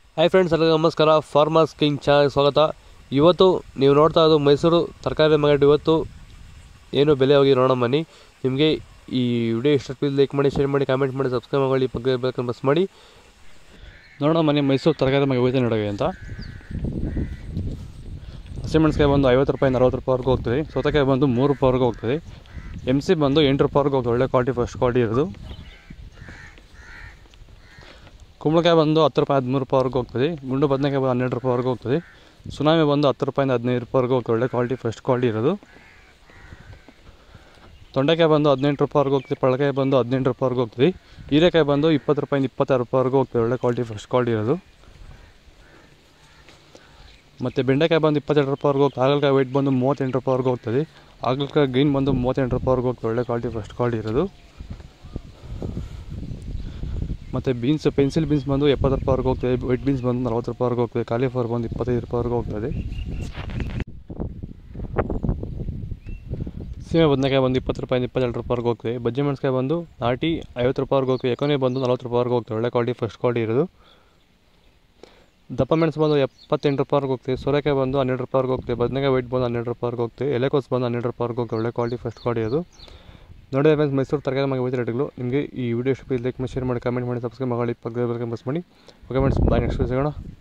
hi friends ಎಲ್ಲರಿಗೂ ನಮಸ್ಕಾರ farmers king ಚಾನಲ್ಗೆ ಸ್ವಾಗತ ಇವತ್ತು ನೀವು ನೋಡ್ತಾ ಇರೋದು ಮೈಸೂರು ತರಕಾರಿ ಮಾರ್ಕೆಟ್ ಇವತ್ತು ಏನು ಬೆಲೆ ಹೋಗಿ ನೋಡೋಣ ಬನ್ನಿ ನಿಮಗೆ ಈ ವಿಡಿಯೋ ಇಷ್ಟ ಪ್ಲೀಸ್ ಲೈಕ್ ಮಾಡಿ ಶೇರ್ ಮಾಡಿ ಕಾಮೆಂಟ್ ಮಾಡಿ ಸಬ್ಸ್ಕ್ರೈಬ್ ಮಾಡಿ ಬಗ್ಗೆ ಬೇಕಂತ ಬಸ್ ಮಾಡಿ ನೋಡೋಣ ಬನ್ನಿ ಮೈಸೂರು ತರಕಾರಿ ಮಾರ್ಕೆಟ್ ಹೋಯ್ತು ನೋಡೋಕೆ ಅಂತ ಹಸಿಮೆಣಸಿಕಾಯಿ ಬಂದು ಐವತ್ತು ರೂಪಾಯಿಂದ ಅರವತ್ತು ರೂಪಾಯಿವರೆಗೂ ಹೋಗ್ತದೆ ಸೌತೆಕಾಯಿ ಬಂದು ಮೂರು ರೂಪಾಯಿವರೆಗೂ ಹೋಗ್ತದೆ ಎಮ್ ಸಿ ಬಂದು ಎಂಟು ರೂಪಾಯಿವರೆಗೂ ಹೋಗ್ತದೆ ಒಳ್ಳೆ ಕ್ವಾಲಿಟಿ ಫಸ್ಟ್ ಕ್ವಾಲಿಟಿ ಇರೋದು ಕುಂಬಳಕಾಯಿ ಬಂದು ಹತ್ತು ರೂಪಾಯಿ ಹದಿಮೂರು ರೂಪಾಯಿವರೆಗೂ ಹೋಗ್ತದೆ ಗುಂಡು ಬದನೆಕಾಯಿ ಬಂದು ಹನ್ನೆರಡು ರೂಪಾಯಿವರೆಗೂ ಹೋಗ್ತದೆ ಸುನಾಮಿ ಬಂದು ಹತ್ತು ರೂಪಾಯಿಂದ ಹದಿನೈದು ರೂಪಾಯಿವರೆಗೂ ಹೋಗ್ತದೆ ಒಳ್ಳೆ ಕ್ವಾಲಿಟಿ ಫಸ್ಟ್ ಕ್ವಾಲಿಟಿ ಇರೋದು ತೊಂಡೆಕಾಯಿ ಬಂದು ಹದಿನೆಂಟು ರೂಪಾಯಿವರೆಗೂ ಹೋಗ್ತದೆ ಪಳಕಾಯಿ ಬಂದು ಹದಿನೆಂಟು ರೂಪಾಯಿವರೆಗೂ ಹೋಗ್ತದೆ ಹೀರೆಕಾಯಿ ಬಂದು ಇಪ್ಪತ್ತು ರೂಪಾಯಿಂದ ಇಪ್ಪತ್ತಾರು ರೂಪಾಯಿವರೆಗೂ ಹೋಗ್ತದೆ ಒಳ್ಳೆ ಕ್ವಾಲಿಟಿ ಫಸ್ಟ್ ಕ್ವಾಲಿಟಿ ಇರೋದು ಮತ್ತು ಬೆಂಡೆಕಾಯಿ ಬಂದು ಇಪ್ಪತ್ತೆರಡು ರೂಪಾಯಿವರೆಗೂ ಹೋಗ್ತದೆ ಹಾಗಲಕಾಯಿ ವೆಯ್ಟ್ ಬಂದು ಮೂವತ್ತೆಂಟು ರೂಪಾಯಿವರೆಗೂ ಹೋಗ್ತದೆ ಹಾಗಲಕಾಯಿ ಗ್ರೀನ್ ಬಂದು ಮೂವತ್ತೆಂಟು ರೂಪಾಯಿವರೆಗೂ ಹೋಗ್ತದೆ ಒಳ್ಳೆ ಕ್ವಾಲಿಟಿ ಫಸ್ಟ್ ಕ್ವಾಲಿಟಿ ಇರೋದು ಮತ್ತು ಬೀನ್ಸ್ ಪೆನ್ಸಿಲ್ ಬೀನ್ಸ್ ಬಂದು ಎಪ್ಪತ್ತು ರೂಪಾಯಿವರೆಗೂ ಹೋಗ್ತದೆ ವೈಟ್ ಬೀನ್ಸ್ ಬಂದು ನಲ್ವತ್ತು ರೂಪಾಯಿವರೆಗೂ ಹೋಗ್ತದೆ ಕಾಲಿಫ್ಲವರ್ ಬಂದು ಇಪ್ಪತ್ತೈದು ರೂಪಾಯಿವರೆಗೂ ಹೋಗ್ತದೆ ಸೀಮೆ ಬದನೆಕಾಯಿ ಬಂದು ಇಪ್ಪತ್ತು ರೂಪಾಯಿಂದ ಇಪ್ಪತ್ತೆರಡು ರೂಪಾಯಿವರೆಗೂ ಹೋಗ್ತದೆ ಬಜ್ಜಿ ಮೆಣಸಿಕಾಯಿ ಬಂದು ನಾಟಿ ಐವತ್ತು ರೂಪಾಯಿವರೆಗೂ ಹೋಗ್ತದೆ ಎಕೋನೆ ಬಂದು ನಲ್ವತ್ತು ರೂಪಾಯಿವರೆಗೂ ಹೋಗ್ತದೆ ಒಳ್ಳೆ ಕ್ವಾಲಿಟಿ ಫಸ್ಟ್ ಕ್ವಾಲಿಟಿ ಇರೋದು ದಪ್ಪ ಮೆಣಸು ಬಂದು ಎಪ್ಪತ್ತೆಂಟು ರೂಪಾಯಿವರೆಗೂ ಹೋಗ್ತದೆ ಸೋರೆಕಾಯಿ ಬಂದು ಹನ್ನೆರಡು ರೂಪಾಯಿವರೆಗೂ ಹೋಗ್ತದೆ ಬದನೆಕಾಯಿ ವೈಟ್ ಬಂದು ಹನ್ನೆರಡು ರೂಪಾಯಿವರೆಗೂ ಹೋಗ್ತದೆ ಎಲೆಕೋಸು ಬಂದು ಹನ್ನೆರಡು ರೂಪಾಯಿವರೆಗೂ ಹೋಗ್ತದೆ ಒಳ್ಳೆ ಕ್ವಾಲಿಟಿ ಫಸ್ಟ್ ಕ್ವಾಲಿಟಿ ಅದು ನೋಡಿದ್ರೆ ಫ್ರೆಂಡ್ಸ್ ಮೈಸೂರು ತರಕಾರಿ ಮಾಡಿ ಹೋಯ್ತು ರೇಟ್ಗಳು ನಿಮಗೆ ಈ ವಿಡಿಯೋ ಇಷ್ಟ ಲೈಕ್ ಮಾಡಿ ಶೇರ್ ಮಾಡಿ ಕಮೆಂಟ್ ಮಾಡಿ ಸಬ್ಸ್ಕ್ರೈಬ್ ಮಾಡಿ ಪಕ್ಕದ ಬಸ್ ಮಾಡಿ ಓಕೆ ಫ್ರೆಂಡ್ಸ್ ಬಾಯ್ ನೆಕ್ಸ್ಟ್ ಸಿಗೋಣ